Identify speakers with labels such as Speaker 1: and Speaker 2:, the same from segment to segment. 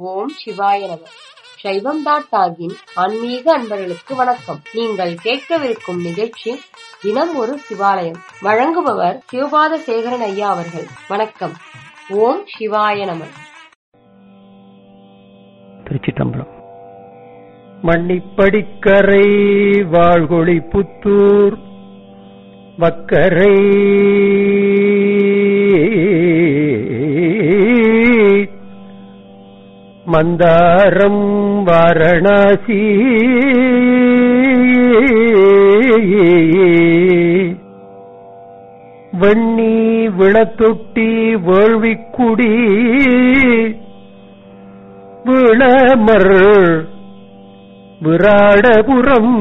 Speaker 1: ஓம் சிவாய நம சைவம் டாட் டாகின் ஆன்மீக அன்பர்களுக்கு வணக்கம் நீங்கள் கேட்கவிருக்கும் நிகழ்ச்சி தினம் ஒரு சிவாலயம் வழங்குபவர் சிவபாத சேகரன் ஐயா அவர்கள் வணக்கம் ஓம் சிவாய நம
Speaker 2: திருச்சிட்டம்பலம் மண்ணிப்படிக்கரை வாழ்கொழி புத்தூர் வக்கரை மந்தாரம் வாரணாசி வெண்ணி விளத்தொட்டி வேள்விக்குடி விளமர் விராடபுரம்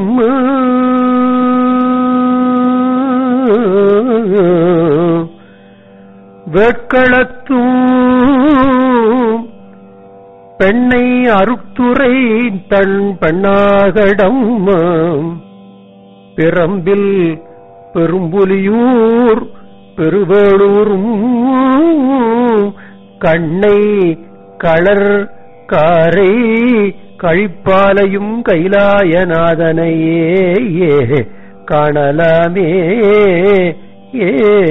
Speaker 2: வேட்களத்தும் பெண்ணை அருத்துறை தன் பெண்ணாகடம் பிறம்பில் பெரும்புலியூர் பெருவேளூரும் கண்ணை களர் காரை கழிப்பாலையும் கைலாயநாதனையே ஏ காணலாமே ஏ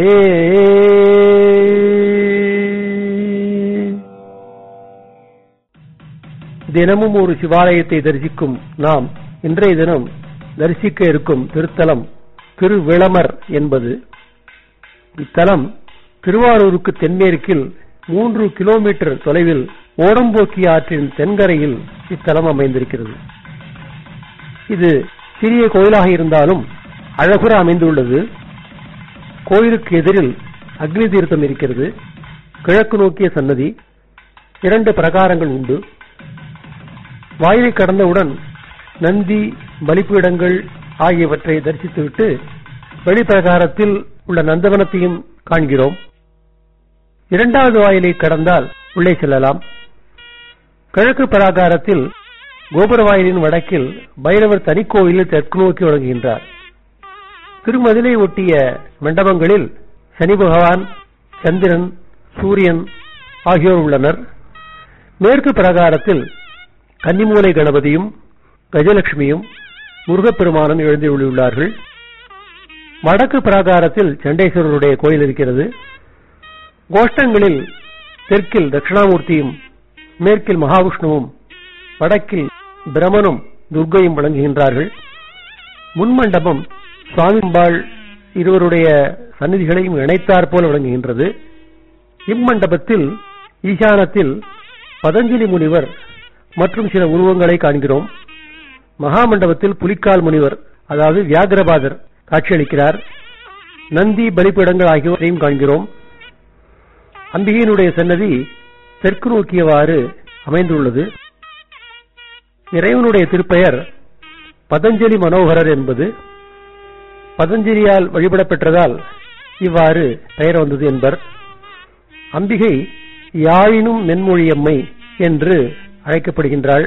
Speaker 2: தினமும் ஒரு சிவாலயத்தை தரிசிக்கும் நாம் இன்றைய தினம் தரிசிக்க இருக்கும் திருத்தலம் திருவிளமர் என்பது இத்தலம் திருவாரூருக்கு தென்மேற்கில் மூன்று கிலோமீட்டர் தொலைவில் ஓடம்போக்கி ஆற்றின் தென்கரையில் இத்தலம் அமைந்திருக்கிறது இது சிறிய கோயிலாக இருந்தாலும் அழகுற அமைந்துள்ளது கோயிலுக்கு எதிரில் அக்னி தீர்த்தம் இருக்கிறது கிழக்கு நோக்கிய சன்னதி இரண்டு பிரகாரங்கள் உண்டு வாயிலை கடந்தவுடன் நந்தி பலிப்பீடங்கள் ஆகியவற்றை தரிசித்துவிட்டு வெளிப்பிரகாரத்தில் உள்ள நந்தவனத்தையும் காண்கிறோம் இரண்டாவது வாயிலை கடந்தால் உள்ளே செல்லலாம் கிழக்கு பிராகாரத்தில் கோபுர வாயிலின் வடக்கில் பைரவர் தனிக்கோயிலில் தெற்கு நோக்கி வழங்குகின்றார் திருமதிலை ஒட்டிய மண்டபங்களில் சனி பகவான் சந்திரன் சூரியன் ஆகியோர் உள்ளனர் மேற்கு பிரகாரத்தில் கன்னிமூலை கணபதியும் கஜலட்சுமியும் முருகப்பெருமானும் எழுந்தியுள்ளார்கள் வடக்கு பிராகாரத்தில் சண்டேஸ்வரருடைய கோயில் இருக்கிறது கோஷ்டங்களில் தெற்கில் தட்சிணாமூர்த்தியும் மேற்கில் மகாவிஷ்ணுவும் வடக்கில் பிரமனும் துர்கையும் வழங்குகின்றார்கள் முன்மண்டபம் சுவாமிம்பாள் இருவருடைய சந்நிதிகளையும் இணைத்தாற் போல விளங்குகின்றது இம்மண்டபத்தில் ஈசானத்தில் பதஞ்சலி முனிவர் மற்றும் சில உருவங்களை காண்கிறோம் மகாமண்டபத்தில் புலிக்கால் முனிவர் அதாவது வியாகிரபாதர் காட்சியளிக்கிறார் நந்தி பலிப்பீடங்கள் ஆகியவற்றையும் காண்கிறோம் அம்பிகையினுடைய சன்னதி தெற்கு நோக்கியவாறு அமைந்துள்ளது இறைவனுடைய திருப்பெயர் பதஞ்சலி மனோகரர் என்பது பதஞ்சலியால் வழிபட பெற்றதால் இவ்வாறு பெயர் வந்தது என்பர் அம்பிகை யாழினும் மென்மொழியம்மை என்று அழைக்கப்படுகின்றாள்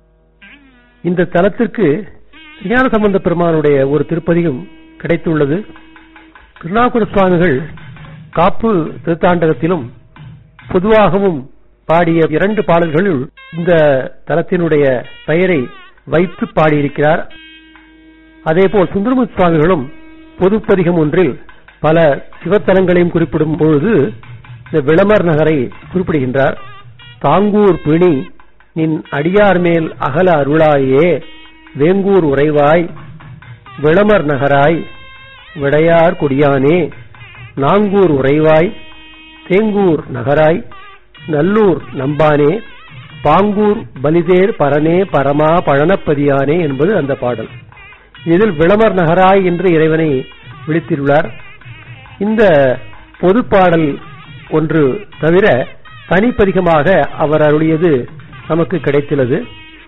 Speaker 2: இந்த தலத்திற்கு ஞான சம்பந்த பெருமானுடைய ஒரு திருப்பதியும் கிடைத்துள்ளது திருநாக்குட சுவாமிகள் காப்பு திருத்தாண்டகத்திலும் பொதுவாகவும் பாடிய இரண்டு பாடல்களுள் இந்த தலத்தினுடைய பெயரை வைத்து பாடியிருக்கிறார் அதேபோல் சுந்தரமுத் சுவாமிகளும் பொதுப்பதிகம் ஒன்றில் பல சிவத்தலங்களையும் குறிப்பிடும் பொழுது இந்த விளமர் நகரை குறிப்பிடுகின்றார் தாங்கூர் பிணி நின் அடியார் மேல் அகல அருளாயே வேங்கூர் உறைவாய் விளமர் நகராய் விடையார் கொடியானே நாங்கூர் உறைவாய் தேங்கூர் நகராய் நல்லூர் நம்பானே பாங்கூர் பலிதேர் பரனே பரமா பழனப்பதியானே என்பது அந்த பாடல் இதில் விளமர் நகராய் என்று இறைவனை விழித்துள்ளார் இந்த பொது பாடல் ஒன்று தவிர தனிப்பதிகமாக அவர் அருளியது நமக்கு கிடைத்துள்ளது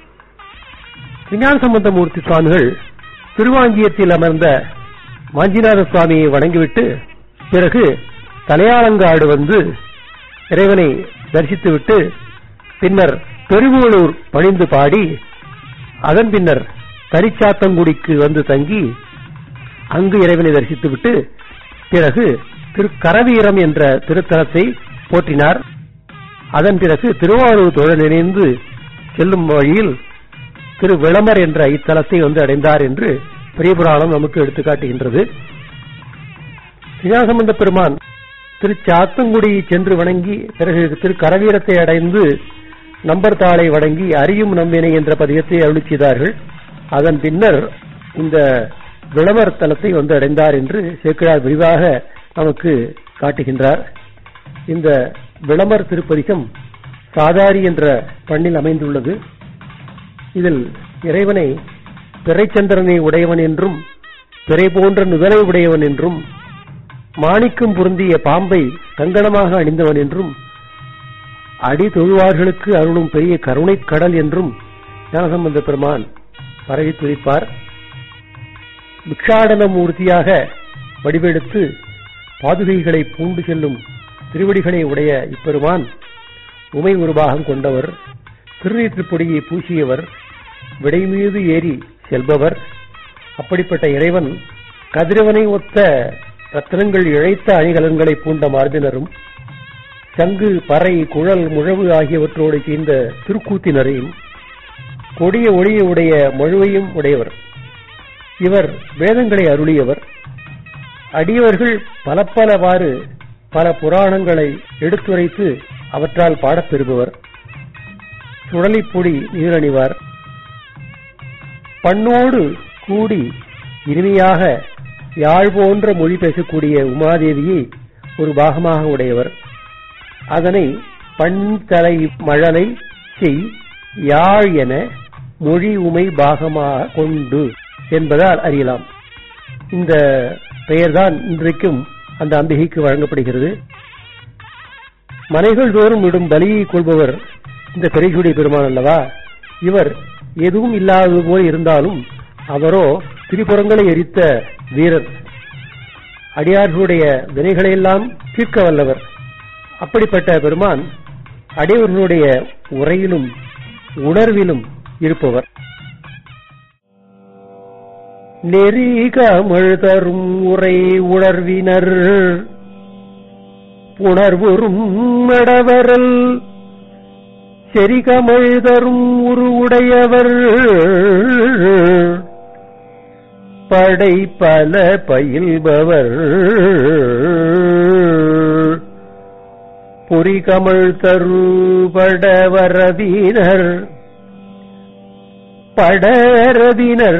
Speaker 2: விஞ்ஞான சம்பந்தமூர்த்தி சுவாமிகள் திருவாஞ்சியத்தில் அமர்ந்த வாஞ்சிநாத சுவாமியை வணங்கிவிட்டு பிறகு தலையாளங்காடு வந்து இறைவனை தரிசித்துவிட்டு பின்னர் பெருவூளூர் பணிந்து பாடி அதன் பின்னர் தரிச்சாத்தங்குடிக்கு வந்து தங்கி அங்கு இறைவனை தரிசித்துவிட்டு பிறகு திரு கரவீரம் என்ற திருத்தலத்தை போற்றினார் அதன் பிறகு திருவாரூர் தோழன் இணைந்து செல்லும் வழியில் திரு விளமர் என்ற இத்தலத்தை வந்து அடைந்தார் என்று பெரிய புராணம் நமக்கு எடுத்துக்காட்டுகின்றது ஞானசம்பந்த பெருமான் திரு சாத்தங்குடி சென்று வணங்கி பிறகு திரு கரவீரத்தை அடைந்து நம்பர் தாளை வணங்கி அறியும் நம்பினை என்ற பதியத்தை அருளி செய்தார்கள் அதன் பின்னர் இந்த விளமர் தலத்தை வந்து அடைந்தார் என்று சேக்கிழார் விரிவாக நமக்கு காட்டுகின்றார் இந்த விளமர் திருப்பதிகம் சாதாரி என்ற பண்ணில் அமைந்துள்ளது இதில் இறைவனை பிறைச்சந்திரனை உடையவன் என்றும் பிறை போன்ற நுதலை உடையவன் என்றும் மாணிக்கம் பொருந்திய பாம்பை கங்கணமாக அணிந்தவன் என்றும் அடி தொழுவார்களுக்கு அருளும் பெரிய கருணைக் கடல் என்றும் ஞானசம்பந்த பெருமான் பரவி துதிப்பார் பிக்ஷாடன மூர்த்தியாக வடிவெடுத்து பாதுகைகளை பூண்டு செல்லும் திருவடிகளை உடைய இப்பெருமான் உமை உருவாகம் கொண்டவர் திருநீற்றுப்பொடியை பூசியவர் விடை மீது ஏறி செல்பவர் அப்படிப்பட்ட இறைவன் கதிரவனை ஒத்த ரத்னங்கள் இழைத்த அணிகலன்களை பூண்ட மார்பினரும் சங்கு பறை குழல் முழவு ஆகியவற்றோடு சேர்ந்த திருக்கூத்தினரையும் கொடிய ஒளிய உடைய மழுவையும் உடையவர் இவர் வேதங்களை அருளியவர் அடியவர்கள் பல பலவாறு பல புராணங்களை எடுத்துரைத்து அவற்றால் பாடப்பெறுபவர் சுழலிப்பொடி நீரணிவார் பண்ணோடு கூடி இனிமையாக யாழ் போன்ற மொழி பேசக்கூடிய உமாதேவியை ஒரு பாகமாக உடையவர் அதனை பண்தலை மழலை செய் யாழ் என மொழி உமை பாகமாக கொண்டு என்பதால் அறியலாம் இந்த பெயர்தான் இன்றைக்கும் அந்த அம்பிகைக்கு வழங்கப்படுகிறது மனைகள் தோறும் விடும் பலியை கொள்பவர் இந்த பெரிசுடி பெருமான் அல்லவா இவர் எதுவும் இல்லாதது போல் இருந்தாலும் அவரோ திரிபுறங்களை எரித்த வீரர் அடியார்களுடைய வினைகளையெல்லாம் தீர்க்க வல்லவர் அப்படிப்பட்ட பெருமான் அடியவர்களுடைய உரையிலும் உணர்விலும் இருப்பவர் நெறி கமழ் தரும் உரை உணர்வினர் புணர்வுறும் மடவரல் செரிகமழ் தரும் உரு உடையவர் படை பல பயில்பவர் பொறிகமழ் தருபடவரதீனர் படரதினர்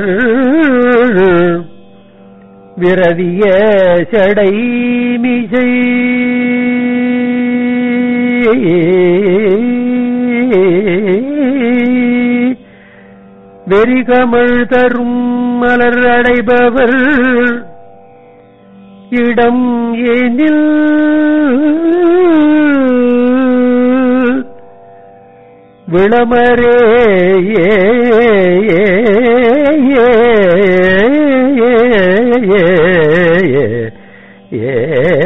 Speaker 2: விரவிய சடை மிசை வெறிகமழ் தரும் மலர் அடைபவர் இடம் ஏனில் விளமரே ஏ ஏ ஏ ஏ ஏ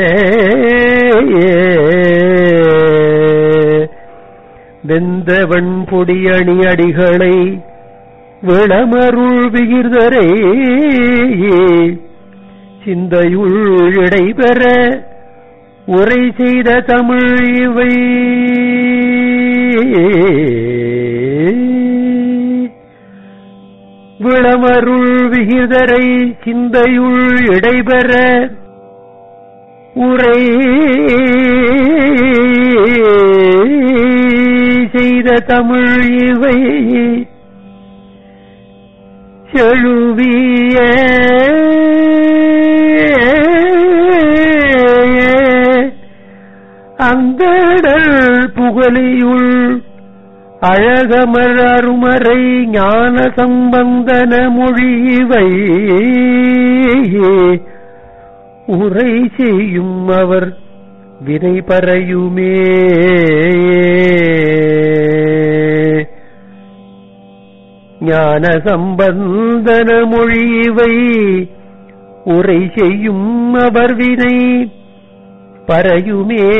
Speaker 2: வெந்தவன் பொடியணி அடிகளை விளமருள் விகிர்தரை சிந்தையுள் இடைபெற உரை செய்த தமிழ் இவை விளமருள் விகிதரை சிந்தையுள் இடைபெற உரை செய்த தமிழ் இவை செழுவிய அந்தடல் புகழியுள் அழகமர் அருமறை ஞான சம்பந்தன மொழிவை உரை செய்யும் அவர் வினை பறையுமே ஞான சம்பந்தன மொழிவை உரை செய்யும் அவர் வினை பறையுமே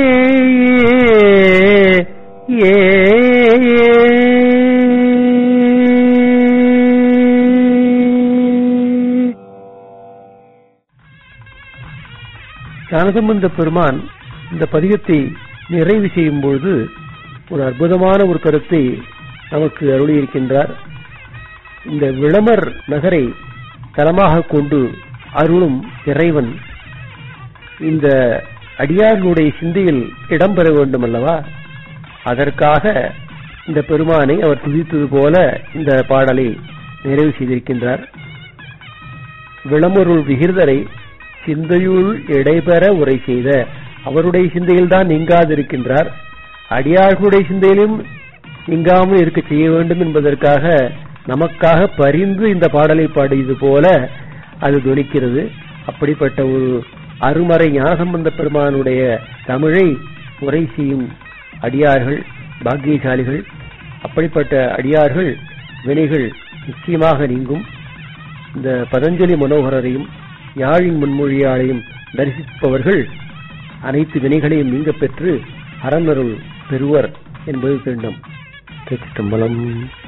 Speaker 2: ஏ ஞானசம்பந்த பெருமான் இந்த பதிகத்தை நிறைவு செய்யும் பொழுது ஒரு அற்புதமான ஒரு கருத்தை நமக்கு அருளியிருக்கின்றார் இந்த விளமர் நகரை தலமாக கொண்டு அருளும் இறைவன் இந்த அடியார்களுடைய சிந்தையில் இடம்பெற வேண்டும் அல்லவா அதற்காக இந்த பெருமானை அவர் துதித்தது போல இந்த பாடலை நிறைவு செய்திருக்கின்றார் விளமருள் விகிர்தரை சிந்தையுள் இடைபெற உரை செய்த அவருடைய சிந்தையில் தான் நீங்காதிருக்கின்றார் அடியார்களுடைய சிந்தையிலும் நீங்காமல் இருக்க செய்ய வேண்டும் என்பதற்காக நமக்காக பரிந்து இந்த பாடலை பாடியது போல அது துணிக்கிறது அப்படிப்பட்ட ஒரு அருமறை ஞானசம்பந்த பெருமானுடைய தமிழை உரை செய்யும் அடியார்கள் பாக்கியசாலிகள் அப்படிப்பட்ட அடியார்கள் வினைகள் நிச்சயமாக நீங்கும் இந்த பதஞ்சலி மனோகரரையும் யாழின் முன்மொழியாளையும் தரிசிப்பவர்கள் அனைத்து வினைகளையும் நீங்க பெற்று அறநருள் பெறுவர் என்பது திண்ணம் திருச்சிட்டம்பலம்